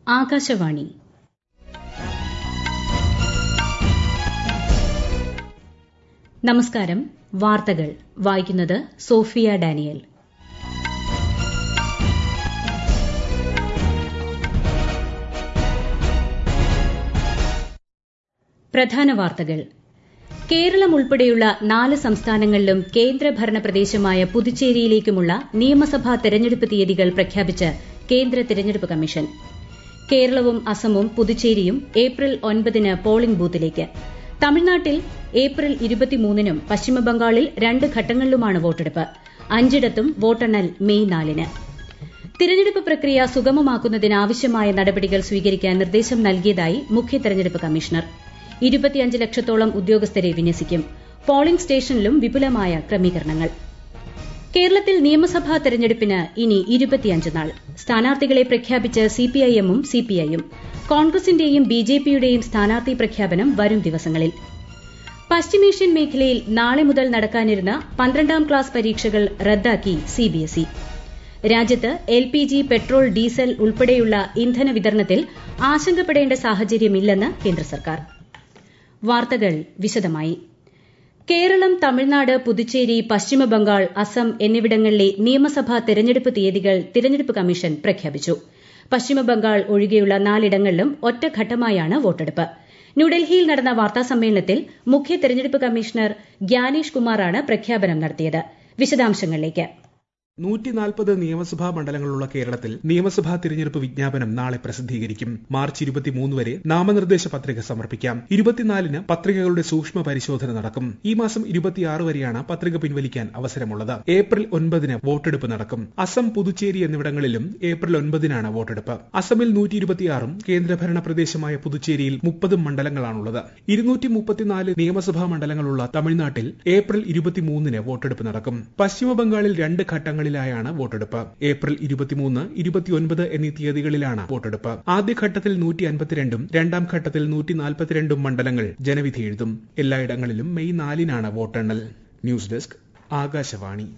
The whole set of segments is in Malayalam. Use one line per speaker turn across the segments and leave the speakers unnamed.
ആകാശവാണി നമസ്കാരം വാർത്തകൾ വായിക്കുന്നത് സോഫിയ ഡാനിയൽ പ്രധാന വാർത്തകൾ കേരളം ഉൾപ്പെടെയുള്ള നാല് സംസ്ഥാനങ്ങളിലും കേന്ദ്രഭരണ പ്രദേശമായ പുതുച്ചേരിയിലേക്കുമുള്ള നിയമസഭാ തെരഞ്ഞെടുപ്പ് തീയതികൾ പ്രഖ്യാപിച്ച് കേന്ദ്ര തെരഞ്ഞെടുപ്പ് കമ്മീഷൻ കേരളവും അസമും പുതുച്ചേരിയും ഏപ്രിൽ ഒൻപതിന് പോളിംഗ് ബൂത്തിലേക്ക് തമിഴ്നാട്ടിൽ ഏപ്രിൽ ഇരുപത്തിമൂന്നിനും പശ്ചിമബംഗാളിൽ രണ്ട് ഘട്ടങ്ങളിലുമാണ് വോട്ടെടുപ്പ് അഞ്ചിടത്തും വോട്ടെണ്ണൽ മെയ് നാലിന് തിരഞ്ഞെടുപ്പ് പ്രക്രിയ സുഗമമാക്കുന്നതിന് ആവശ്യമായ നടപടികൾ സ്വീകരിക്കാൻ നിർദ്ദേശം നൽകിയതായി മുഖ്യ തെരഞ്ഞെടുപ്പ് കമ്മീഷണർ ഇരുപത്തിയഞ്ച് ലക്ഷത്തോളം ഉദ്യോഗസ്ഥരെ വിന്യസിക്കും പോളിംഗ് സ്റ്റേഷനിലും വിപുലമായ ക്രമീകരണങ്ങൾ കേരളത്തിൽ നിയമസഭാ തെരഞ്ഞെടുപ്പിന് ഇനി ഇരുപത്തിയഞ്ച് നാൾ സ്ഥാനാർത്ഥികളെ പ്രഖ്യാപിച്ച് സിപിഐഎമ്മും സിപിഐയും കോൺഗ്രസിന്റെയും ബിജെപിയുടെയും സ്ഥാനാർത്ഥി പ്രഖ്യാപനം വരും ദിവസങ്ങളിൽ പശ്ചിമേഷ്യൻ മേഖലയിൽ നാളെ മുതൽ നടക്കാനിരുന്ന പന്ത്രണ്ടാം ക്ലാസ് പരീക്ഷകൾ റദ്ദാക്കി സിബിഎസ്ഇ രാജ്യത്ത് L P G petrol diesel ഉൾപ്പെടെയുള്ള ഇന്ധന വിതരണത്തിൽ ആശങ്കപ്പെടേണ്ട സാഹചര്യമില്ലെന്ന് കേന്ദ്ര സർക്കാർ വാർത്തകൾ വിശദമായി കേരളം തമിഴ്നാട് പുതുച്ചേരി പശ്ചിമബംഗാൾ അസം എന്നിവിടങ്ങളിലെ നിയമസഭാ തെരഞ്ഞെടുപ്പ് തീയതികൾ തിരഞ്ഞെടുപ്പ് കമ്മീഷൻ പ്രഖ്യാപിച്ചു പശ്ചിമബംഗാൾ ഒഴികെയുള്ള നാലിടങ്ങളിലും ഒറ്റഘട്ടമായാണ് വോട്ടെടുപ്പ് ന്യൂഡൽഹിയിൽ നടന്ന വാർത്താസമ്മേളനത്തിൽ മുഖ്യ തെരഞ്ഞെടുപ്പ് കമ്മീഷണർ ഗ്യാനേഷ് കുമാറാണ് പ്രഖ്യാപനം നടത്തിയത് വിശദാംശങ്ങളിലേക്ക്
നൂറ്റിനാൽപ്പത് നിയമസഭാ മണ്ഡലങ്ങളുള്ള കേരളത്തിൽ നിയമസഭാ തിരഞ്ഞെടുപ്പ് വിജ്ഞാപനം നാളെ പ്രസിദ്ധീകരിക്കും മാർച്ച് ഇരുപത്തിമൂന്ന് വരെ നാമനിർദ്ദേശ പത്രിക സമർപ്പിക്കാം ഇരുപത്തിനാലിന് പത്രികകളുടെ സൂക്ഷ്മ പരിശോധന നടക്കും ഈ മാസം ഇരുപത്തിയാറ് വരെയാണ് പത്രിക പിൻവലിക്കാൻ അവസരമുള്ളത് ഏപ്രിൽ ഒൻപതിന് വോട്ടെടുപ്പ് നടക്കും അസം പുതുച്ചേരി എന്നിവിടങ്ങളിലും ഏപ്രിൽ ഒൻപതിനാണ് വോട്ടെടുപ്പ് അസമിൽ നൂറ്റി ഇരുപത്തിയാറും കേന്ദ്രഭരണ പ്രദേശമായ പുതുച്ചേരിയിൽ മുപ്പതും മണ്ഡലങ്ങളാണുള്ളത് ഇരുന്നൂറ്റി മുപ്പത്തിനാല് നിയമസഭാ മണ്ഡലങ്ങളുള്ള തമിഴ്നാട്ടിൽ ഏപ്രിൽ ഇരുപത്തിമൂന്നിന് വോട്ടെടുപ്പ് നടക്കും പശ്ചിമബംഗാളിൽ രണ്ട് ഘട്ടങ്ങളിൽ ഘട്ടങ്ങളിലായാണ് വോട്ടെടുപ്പ് ഏപ്രിൽ ഇരുപത്തിമൂന്ന് ഇരുപത്തിയൊൻപത് എന്നീ തീയതികളിലാണ് വോട്ടെടുപ്പ് ആദ്യഘട്ടത്തിൽ നൂറ്റി അൻപത്തിരണ്ടും രണ്ടാം ഘട്ടത്തിൽ നൂറ്റി നാൽപ്പത്തിരണ്ടും മണ്ഡലങ്ങൾ ജനവിധി എഴുതും എല്ലായിടങ്ങളിലും മെയ് നാലിനാണ് വോട്ടെണ്ണൽ ന്യൂസ് ഡെസ്ക് ആകാശവാണി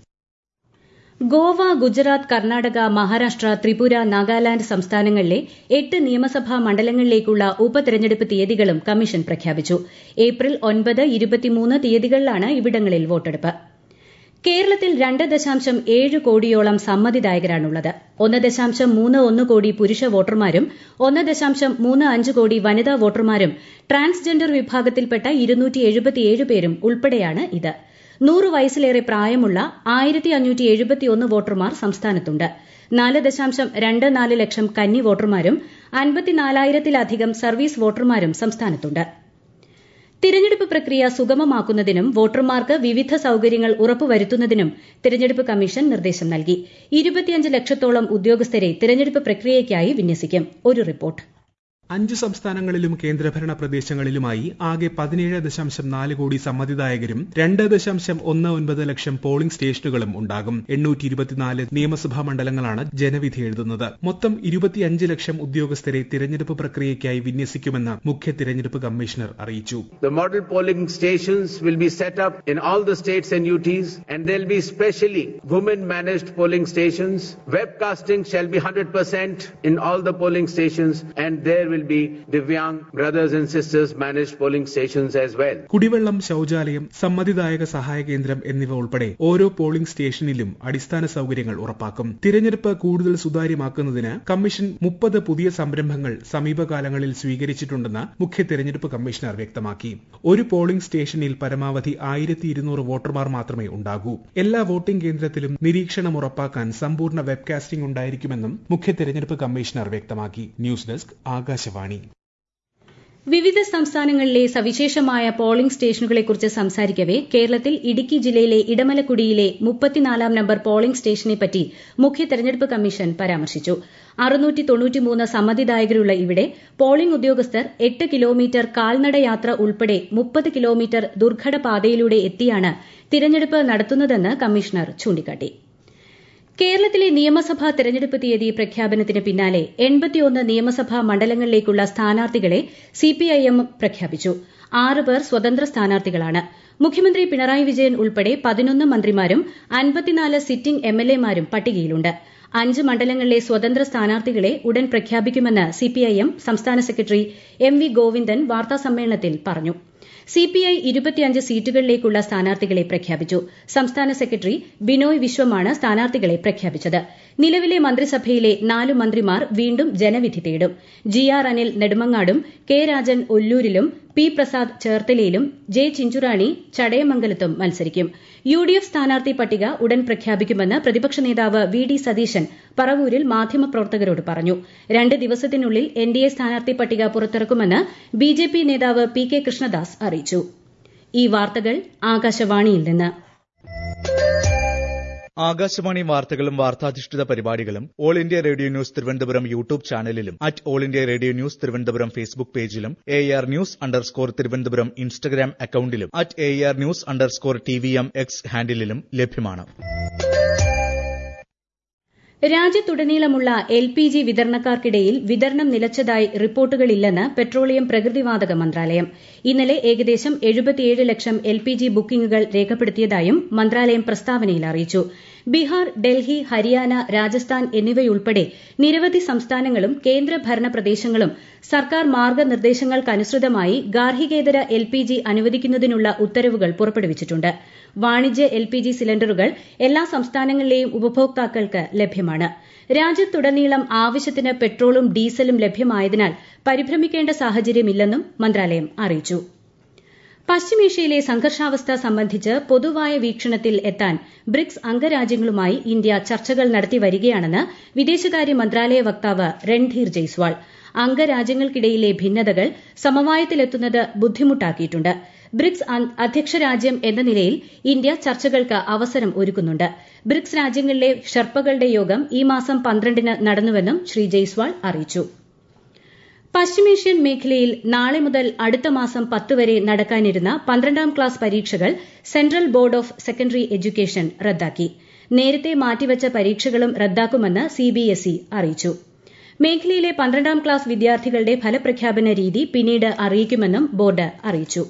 ഗോവ ഗുജറാത്ത് കർണാടക മഹാരാഷ്ട്ര ത്രിപുര നാഗാലാന്റ് സംസ്ഥാനങ്ങളിലെ എട്ട് നിയമസഭാ മണ്ഡലങ്ങളിലേക്കുള്ള ഉപതെരഞ്ഞെടുപ്പ് തീയതികളും കമ്മീഷൻ പ്രഖ്യാപിച്ചു ഏപ്രിൽ ഒൻപത് ഇരുപത്തിമൂന്ന് തീയതികളിലാണ് ഇവിടങ്ങളിൽ വോട്ടെടുപ്പ് കേരളത്തിൽ രണ്ട് ദശാംശം ഏഴ് കോടിയോളം സമ്മതിദായകരാണുള്ളത് ഒന്ന് ദശാംശം മൂന്ന് ഒന്ന് കോടി പുരുഷ വോട്ടർമാരും ഒന്ന് ദശാംശം മൂന്ന് അഞ്ച് കോടി വനിതാ വോട്ടർമാരും ട്രാൻസ്ജെൻഡർ വിഭാഗത്തിൽപ്പെട്ട ഇരുന്നൂറ്റി എഴുപത്തിയേഴ് പേരും ഉൾപ്പെടെയാണ് ഇത് നൂറ് വയസ്സിലേറെ പ്രായമുള്ള ആയിരത്തി അഞ്ഞൂറ്റി എഴുപത്തിയൊന്ന് വോട്ടർമാർ സംസ്ഥാനത്തുണ്ട് നാല് ദശാംശം രണ്ട് നാല് ലക്ഷം കന്നി വോട്ടർമാരും അൻപത്തിനാലായിരത്തിലധികം സർവീസ് വോട്ടർമാരും സംസ്ഥാനത്തുണ്ട് തിരഞ്ഞെടുപ്പ് പ്രക്രിയ സുഗമമാക്കുന്നതിനും വോട്ടർമാർക്ക് വിവിധ സൌകര്യങ്ങൾ ഉറപ്പുവരുത്തുന്നതിനും തിരഞ്ഞെടുപ്പ് കമ്മീഷൻ നിർദ്ദേശം നൽകി ഇരുപത്തിയഞ്ച് ലക്ഷത്തോളം ഉദ്യോഗസ്ഥരെ തിരഞ്ഞെടുപ്പ് പ്രക്രിയയ്ക്കായി വിന്യസിക്കും ഒരു റിപ്പോർട്ട്
അഞ്ച് സംസ്ഥാനങ്ങളിലും കേന്ദ്രഭരണ പ്രദേശങ്ങളിലുമായി ആകെ പതിനേഴ് ദശാംശം നാല് കോടി സമ്മതിദായകരും രണ്ട് ദശാംശം ഒന്ന് ഒൻപത് ലക്ഷം പോളിംഗ് സ്റ്റേഷനുകളും ഉണ്ടാകും എണ്ണൂറ്റി ഇരുപത്തിനാല് നിയമസഭാ മണ്ഡലങ്ങളാണ് ജനവിധി എഴുതുന്നത് മൊത്തം ഇരുപത്തിയഞ്ച് ലക്ഷം ഉദ്യോഗസ്ഥരെ തിരഞ്ഞെടുപ്പ് പ്രക്രിയയ്ക്കായി വിന്യസിക്കുമെന്ന് മുഖ്യ തിരഞ്ഞെടുപ്പ് കമ്മീഷണർ അറിയിച്ചു
The model polling stations will be set up in all the states and UTs and there'll be specially women managed polling stations. Webcasting shall be 100% in all the polling stations and there will will be Divyang brothers and sisters managed polling stations as well.
കുടിവെള്ളം ശൌചാലയം സമ്മതിദായക സഹായ കേന്ദ്രം എന്നിവ ഉൾപ്പെടെ ഓരോ പോളിംഗ് സ്റ്റേഷനിലും അടിസ്ഥാന സൌകര്യങ്ങൾ ഉറപ്പാക്കും തിരഞ്ഞെടുപ്പ് കൂടുതൽ സുതാര്യമാക്കുന്നതിന് കമ്മീഷൻ മുപ്പത് പുതിയ സംരംഭങ്ങൾ സമീപകാലങ്ങളിൽ സ്വീകരിച്ചിട്ടുണ്ടെന്ന് മുഖ്യ തിരഞ്ഞെടുപ്പ് കമ്മീഷണർ വ്യക്തമാക്കി ഒരു പോളിംഗ് സ്റ്റേഷനിൽ പരമാവധി ആയിരത്തി ഇരുന്നൂറ് വോട്ടർമാർ മാത്രമേ ഉണ്ടാകൂ എല്ലാ വോട്ടിംഗ് കേന്ദ്രത്തിലും നിരീക്ഷണം ഉറപ്പാക്കാൻ സമ്പൂർണ്ണ വെബ്കാസ്റ്റിംഗ് ഉണ്ടായിരിക്കുമെന്നും മുഖ്യ തിരഞ്ഞെടുപ്പ് കമ്മീഷണർ വ്യക്തമാക്കി ന്യൂസ് ഡെസ്ക് ആകാശവാണി ആകാശവാണി
വിവിധ സംസ്ഥാനങ്ങളിലെ സവിശേഷമായ പോളിംഗ് സ്റ്റേഷനുകളെക്കുറിച്ച് സംസാരിക്കവെ കേരളത്തിൽ ഇടുക്കി ജില്ലയിലെ ഇടമലക്കുടിയിലെ മുപ്പത്തിനാലാം നമ്പർ പോളിംഗ് സ്റ്റേഷനെപ്പറ്റി മുഖ്യ തെരഞ്ഞെടുപ്പ് കമ്മീഷൻ പരാമർശിച്ചു അറുന്നൂറ്റി തൊണ്ണൂറ്റിമൂന്ന് സമ്മതിദായകരുള്ള ഇവിടെ പോളിംഗ് ഉദ്യോഗസ്ഥർ എട്ട് കിലോമീറ്റർ കാൽനട യാത്ര ഉൾപ്പെടെ മുപ്പത് കിലോമീറ്റർ ദുർഘട പാതയിലൂടെ എത്തിയാണ് തിരഞ്ഞെടുപ്പ് നടത്തുന്നതെന്ന് കമ്മീഷണർ ചൂണ്ടിക്കാട്ടി കേരളത്തിലെ നിയമസഭാ തെരഞ്ഞെടുപ്പ് തീയതി പ്രഖ്യാപനത്തിന് പിന്നാലെ എൺപത്തിയൊന്ന് നിയമസഭാ മണ്ഡലങ്ങളിലേക്കുള്ള സ്ഥാനാർത്ഥികളെ സിപിഐഎം പ്രഖ്യാപിച്ചു ആറ് പേർ സ്വതന്ത്ര സ്ഥാനാർത്ഥികളാണ് മുഖ്യമന്ത്രി പിണറായി വിജയൻ ഉൾപ്പെടെ പതിനൊന്ന് മന്ത്രിമാരും അൻപത്തിനാല് സിറ്റിംഗ് എംഎൽഎമാരും പട്ടികയിലുണ്ട് അഞ്ച് മണ്ഡലങ്ങളിലെ സ്വതന്ത്ര സ്ഥാനാർത്ഥികളെ ഉടൻ പ്രഖ്യാപിക്കുമെന്ന് സിപിഐഎം സംസ്ഥാന സെക്രട്ടറി എം വി ഗോവിന്ദൻ വാർത്താസമ്മേളനത്തിൽ പറഞ്ഞു സിപിഐ ഇരുപത്തിയഞ്ച് സീറ്റുകളിലേക്കുള്ള സ്ഥാനാർത്ഥികളെ പ്രഖ്യാപിച്ചു സംസ്ഥാന സെക്രട്ടറി ബിനോയ് വിശ്വമാണ് സ്ഥാനാർത്ഥികളെ പ്രഖ്യാപിച്ചത് നിലവിലെ മന്ത്രിസഭയിലെ നാലു മന്ത്രിമാർ വീണ്ടും ജനവിധി തേടും ജി ആർ അനിൽ നെടുമങ്ങാടും കെ രാജൻ ഒല്ലൂരിലും പി പ്രസാദ് ചേർത്തലയിലും ജെ ചിഞ്ചുറാണി ചടയമംഗലത്തും മത്സരിക്കും യു ഡി എഫ് സ്ഥാനാർത്ഥി പട്ടിക ഉടൻ പ്രഖ്യാപിക്കുമെന്ന് പ്രതിപക്ഷ നേതാവ് വി ഡി സതീശൻ പറവൂരിൽ മാധ്യമപ്രവർത്തകരോട് പറഞ്ഞു രണ്ട് ദിവസത്തിനുള്ളിൽ എൻ ഡി എ സ്ഥാനാർത്ഥി പട്ടിക പുറത്തിറക്കുമെന്ന് ബി ജെ പി നേതാവ് പി കെ കൃഷ്ണദാസ് അറിയിച്ചു ഈ വാർത്തകൾ ആകാശവാണിയിൽ നിന്ന്
ആകാശവാണി വാർത്തകളും വാർത്താധിഷ്ഠിത പരിപാടികളും All India Radio News Thiruvananthapuram YouTube ചാനലിലും at All India Radio News Thiruvananthapuram Facebook പേജിലും A R news underscore Thiruvananthapuram Instagram അക്കൌണ്ടിലും at A R news underscore T V M X ഹാൻഡിലും ലഭ്യമാണ്
രാജ്യത്തുടനീളമുള്ള എൽ പി ജി വിതരണക്കാർക്കിടയിൽ വിതരണം നിലച്ചതായി റിപ്പോർട്ടുകളില്ലെന്ന് പെട്രോളിയം പ്രകൃതിവാതക മന്ത്രാലയം ഇന്നലെ ഏകദേശം എഴുപത്തിയേഴ് ലക്ഷം എൽ പി ജി ബുക്കിംഗുകൾ രേഖപ്പെടുത്തിയതായും മന്ത്രാലയം പ്രസ്താവനയിൽ അറിയിച്ചു ബീഹാർ ഡൽഹി ഹരിയാന രാജസ്ഥാൻ എന്നിവയുൾപ്പെടെ നിരവധി സംസ്ഥാനങ്ങളും കേന്ദ്രഭരണ പ്രദേശങ്ങളും സർക്കാർ മാർഗനിർദ്ദേശങ്ങൾക്കനുസൃതമായി ഗാർഹികേതര എൽ പി ജി അനുവദിക്കുന്നതിനുള്ള ഉത്തരവുകൾ പുറപ്പെടുവിച്ചിട്ടുണ്ട് വാണിജ്യ എൽ പി ജി സിലിണ്ടറുകൾ എല്ലാ സംസ്ഥാനങ്ങളിലെയും ഉപഭോക്താക്കൾക്ക് ലഭ്യമാണ് രാജ്യത്തുടനീളം ആവശ്യത്തിന് പെട്രോളും ഡീസലും ലഭ്യമായതിനാൽ പരിഭ്രമിക്കേണ്ട സാഹചര്യമില്ലെന്നും മന്ത്രാലയം അറിയിച്ചു പശ്ചിമേഷ്യയിലെ സംഘർഷാവസ്ഥ സംബന്ധിച്ച് പൊതുവായ വീക്ഷണത്തിൽ എത്താൻ ബ്രിക്സ് അംഗരാജ്യങ്ങളുമായി ഇന്ത്യ ചർച്ചകൾ നടത്തിവരികയാണെന്ന് വിദേശകാര്യ മന്ത്രാലയ വക്താവ് രൺധീർ ജയ്സ്വാൾ അംഗരാജ്യങ്ങൾക്കിടയിലെ ഭിന്നതകൾ സമവായത്തിലെത്തുന്നത് ബുദ്ധിമുട്ടാക്കിയിട്ടുണ്ട് ബ്രിക്സ് അധ്യക്ഷ രാജ്യം എന്ന നിലയിൽ ഇന്ത്യ ചർച്ചകൾക്ക് അവസരം ഒരുക്കുന്നുണ്ട് ബ്രിക്സ് രാജ്യങ്ങളിലെ ഷെർപ്പകളുടെ യോഗം ഈ മാസം പന്ത്രണ്ടിന് നടന്നുവെന്നും ശ്രീ ജയ്സ്വാൾ അറിയിച്ചു പശ്ചിമേഷ്യൻ മേഖലയിൽ നാളെ മുതൽ അടുത്ത മാസം പത്ത് വരെ നടക്കാനിരുന്ന പന്ത്രണ്ടാം ക്ലാസ് പരീക്ഷകൾ Central Board of Secondary Education റദ്ദാക്കി നേരത്തെ മാറ്റിവച്ച പരീക്ഷകളും റദ്ദാക്കുമെന്ന് സിബിഎസ്ഇ അറിയിച്ചു മേഖലയിലെ പന്ത്രണ്ടാം ക്ലാസ് വിദ്യാർത്ഥികളുടെ ഫലപ്രഖ്യാപന രീതി പിന്നീട് അറിയിക്കുമെന്നും ബോർഡ് അറിയിച്ചു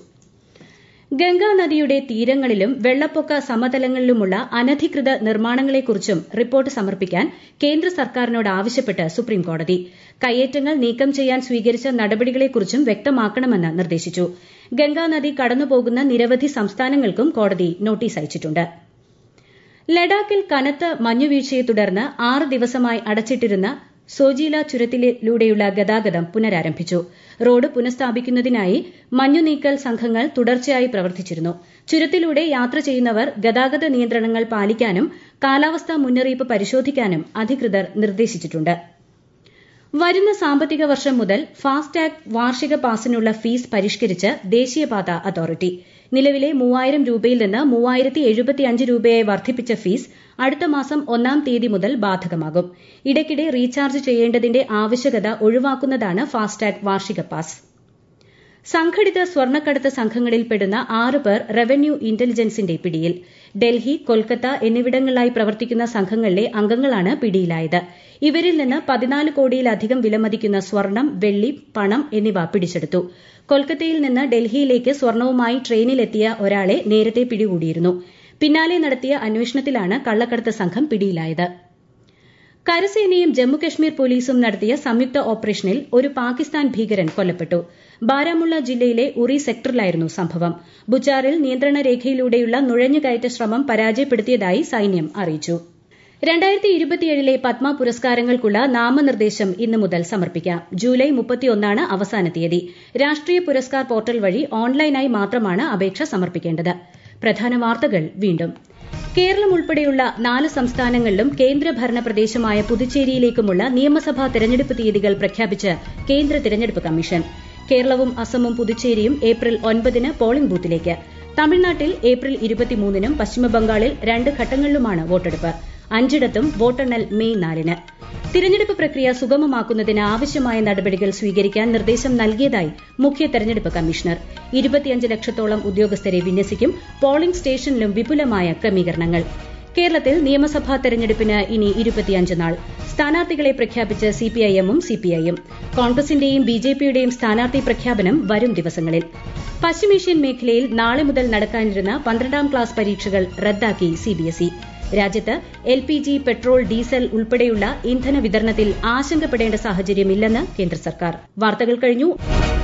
ഗംഗാ നദിയുടെ തീരങ്ങളിലും വെള്ളപ്പൊക്ക സമതലങ്ങളിലുമുള്ള അനധികൃത നിർമ്മാണങ്ങളെക്കുറിച്ചും റിപ്പോർട്ട് സമർപ്പിക്കാൻ കേന്ദ്ര സർക്കാരിനോട് ആവശ്യപ്പെട്ട് സുപ്രീംകോടതി കയ്യേറ്റങ്ങൾ നീക്കം ചെയ്യാൻ സ്വീകരിച്ച നടപടികളെക്കുറിച്ചും വ്യക്തമാക്കണമെന്ന് നിർദ്ദേശിച്ചു ഗംഗാനദി കടന്നുപോകുന്ന നിരവധി സംസ്ഥാനങ്ങൾക്കും കോടതി നോട്ടീസ് അയച്ചിട്ടുണ്ട് ലഡാക്കിൽ കനത്ത മഞ്ഞുവീഴ്ചയെ തുടർന്ന് ആറ് ദിവസമായി അടച്ചിട്ടിരുന്ന സോജീല ചുരത്തിലൂടെയുള്ള ഗതാഗതം പുനരാരംഭിച്ചു റോഡ് പുനഃസ്ഥാപിക്കുന്നതിനായി മഞ്ഞുനീക്കൽ സംഘങ്ങൾ തുടർച്ചയായി പ്രവർത്തിച്ചിരുന്നു ചുരത്തിലൂടെ യാത്ര ചെയ്യുന്നവർ ഗതാഗത നിയന്ത്രണങ്ങൾ പാലിക്കാനും കാലാവസ്ഥാ മുന്നറിയിപ്പ് പരിശോധിക്കാനും അധികൃതർ നിർദ്ദേശിച്ചിട്ടുണ്ട് വരുന്ന സാമ്പത്തിക വർഷം മുതൽ ഫാസ്ടാഗ് വാർഷിക പാസിനുള്ള ഫീസ് പരിഷ്കരിച്ച് ദേശീയപാത അതോറിറ്റി നിലവിലെ മൂവായിരം രൂപയിൽ നിന്ന് മൂവായിരത്തി എഴുപത്തിയഞ്ച് രൂപയായി വർദ്ധിപ്പിച്ച ഫീസ് അടുത്ത മാസം ഒന്നാം തീയതി മുതൽ ബാധകമാകും ഇടയ്ക്കിടെ റീചാർജ് ചെയ്യേണ്ടതിന്റെ ആവശ്യകത ഒഴിവാക്കുന്നതാണ് ഫാസ്ടാഗ് വാർഷിക പാസ് സംഘടിത സ്വർണ്ണക്കടത്ത് സംഘങ്ങളിൽപ്പെടുന്ന ആറ് പേർ റവന്യൂ ഇന്റലിജൻസിന്റെ പിടിയിൽ ഡൽഹി കൊൽക്കത്ത എന്നിവിടങ്ങളിലായി പ്രവർത്തിക്കുന്ന സംഘങ്ങളിലെ അംഗങ്ങളാണ് പിടിയിലായത് ഇവരിൽ നിന്ന് പതിനാല് കോടിയിലധികം വിലമതിക്കുന്ന സ്വർണം വെള്ളി പണം എന്നിവ പിടിച്ചെടുത്തു കൊൽക്കത്തയിൽ നിന്ന് ഡൽഹിയിലേക്ക് സ്വർണവുമായി ട്രെയിനിലെത്തിയ ഒരാളെ നേരത്തെ പിടികൂടിയിരുന്നു പിന്നാലെ നടത്തിയ അന്വേഷണത്തിലാണ് കള്ളക്കടത്ത് സംഘം പിടിയിലായത് കരസേനയും ജമ്മുകശ്മീർ പോലീസും നടത്തിയ സംയുക്ത ഓപ്പറേഷനിൽ ഒരു പാകിസ്ഥാൻ ഭീകരൻ കൊല്ലപ്പെട്ടു ബാരാമുള്ള ജില്ലയിലെ ഉറി സെക്ടറിലായിരുന്നു സംഭവം ബുജാറിൽ നിയന്ത്രണ രേഖയിലൂടെയുള്ള നുഴഞ്ഞുകയറ്റ ശ്രമം പരാജയപ്പെടുത്തിയതായി സൈന്യം അറിയിച്ചു രണ്ടായിരത്തി ഇരുപത്തിയേഴിലെ പത്മ പുരസ്കാരങ്ങൾക്കുള്ള നാമനിർദ്ദേശം ഇന്ന് മുതൽ സമർപ്പിക്കാം ജൂലൈ മുപ്പത്തിയൊന്നാണ് അവസാന തീയതി രാഷ്ട്രീയ പുരസ്കാർ പോർട്ടൽ വഴി ഓൺലൈനായി മാത്രമാണ് അപേക്ഷ സമർപ്പിക്കേണ്ടത് പ്രധാന വാർത്തകൾ വീണ്ടും കേരളം ഉൾപ്പെടെയുള്ള നാല് സംസ്ഥാനങ്ങളിലും കേന്ദ്രഭരണ പ്രദേശമായ പുതുച്ചേരിയിലേക്കുമുള്ള നിയമസഭാ തെരഞ്ഞെടുപ്പ് തീയതികൾ പ്രഖ്യാപിച്ച് കേന്ദ്ര തെരഞ്ഞെടുപ്പ് കമ്മീഷൻ കേരളവും അസമും പുതുച്ചേരിയും ഏപ്രിൽ ഒൻപതിന് പോളിംഗ് ബൂത്തിലേക്ക് തമിഴ്നാട്ടിൽ ഏപ്രിൽ ഇരുപത്തിമൂന്നിനും പശ്ചിമബംഗാളിൽ രണ്ട് ഘട്ടങ്ങളിലുമാണ് വോട്ടെടുപ്പ് അഞ്ചിടത്തും വോട്ടെണ്ണൽ മെയ് നാലിന് തിരഞ്ഞെടുപ്പ് പ്രക്രിയ സുഗമമാക്കുന്നതിന് ആവശ്യമായ നടപടികൾ സ്വീകരിക്കാൻ നിർദ്ദേശം നൽകിയതായി മുഖ്യ തെരഞ്ഞെടുപ്പ് കമ്മീഷണർ ഇരുപത്തിയഞ്ച് ലക്ഷത്തോളം ഉദ്യോഗസ്ഥരെ വിന്യസിക്കും പോളിംഗ് സ്റ്റേഷനിലും വിപുലമായ ക്രമീകരണങ്ങൾ കേരളത്തിൽ നിയമസഭാ തെരഞ്ഞെടുപ്പിന് ഇനി ഇരുപത്തിയഞ്ച് നാൾ സ്ഥാനാർത്ഥികളെ പ്രഖ്യാപിച്ച് സിപിഐഎമ്മും സിപിഐയും കോൺഗ്രസിന്റെയും ബിജെപിയുടെയും സ്ഥാനാർത്ഥി പ്രഖ്യാപനം വരും ദിവസങ്ങളിൽ പശ്ചിമേഷ്യൻ മേഖലയിൽ നാളെ മുതൽ നടക്കാനിരുന്ന പന്ത്രണ്ടാം ക്ലാസ് പരീക്ഷകൾ റദ്ദാക്കി സിബിഎസ്ഇ രാജ്യത്ത് L P G petrol diesel ഉൾപ്പെടെയുള്ള ഇന്ധന വിതരണത്തിൽ ആശങ്കപ്പെടേണ്ട സാഹചര്യമില്ലെന്ന് കേന്ദ്ര സർക്കാർ വാർത്തകൾ കഴിഞ്ഞു